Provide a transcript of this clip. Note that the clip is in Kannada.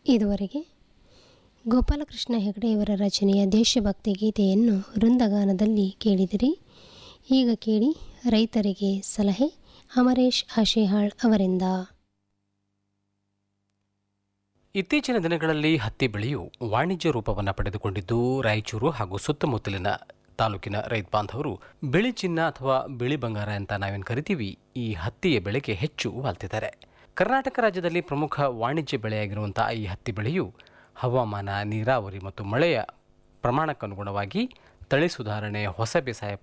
ಇದುವರೆಗೆ ಗೋಪಾಲಕೃಷ್ಣ ಹೆಗಡೆಯವರ ರಚನೆಯ ದೇಶಭಕ್ತಿ ಗೀತೆಯನ್ನು ವೃಂದಗಾನದಲ್ಲಿ ಕೇಳಿದಿರಿ ಈಗ ಕೇಳಿ ರೈತರಿಗೆ ಸಲಹೆ ಅಮರೇಶ್ ಆಶೇಹಾಳ್ ಅವರಿಂದ ಇತ್ತೀಚಿನ ದಿನಗಳಲ್ಲಿ ಹತ್ತಿ ಬೆಳೆಯು ವಾಣಿಜ್ಯ ರೂಪವನ್ನು ಪಡೆದುಕೊಂಡಿದ್ದು ರಾಯಚೂರು ಹಾಗೂ ಸುತ್ತಮುತ್ತಲಿನ ತಾಲೂಕಿನ ರೈತ ಬಾಂಧವರು ಬಿಳಿ ಚಿನ್ನ ಅಥವಾ ಬಿಳಿ ಬಂಗಾರ ಅಂತ ನಾವೇನು ಕರಿತೀವಿ ಈ ಹತ್ತಿಯ ಬೆಳೆಗೆ ಹೆಚ್ಚು ವಾಲ್ತಿದ್ದಾರೆ ಕರ್ನಾಟಕ ರಾಜ್ಯದಲ್ಲಿ ಪ್ರಮುಖ ವಾಣಿಜ್ಯ ಬೆಳೆಯಾಗಿರುವಂತಹ ಈ ಹತ್ತಿ ಬೆಳೆಯು ಹವಾಮಾನ ನೀರಾವರಿ ಮತ್ತು ಮಳೆಯ ಪ್ರಮಾಣಕ್ಕನುಗುಣವಾಗಿ ತಳಿ ಸುಧಾರಣೆ ಹೊಸ ಬೇಸಾಯ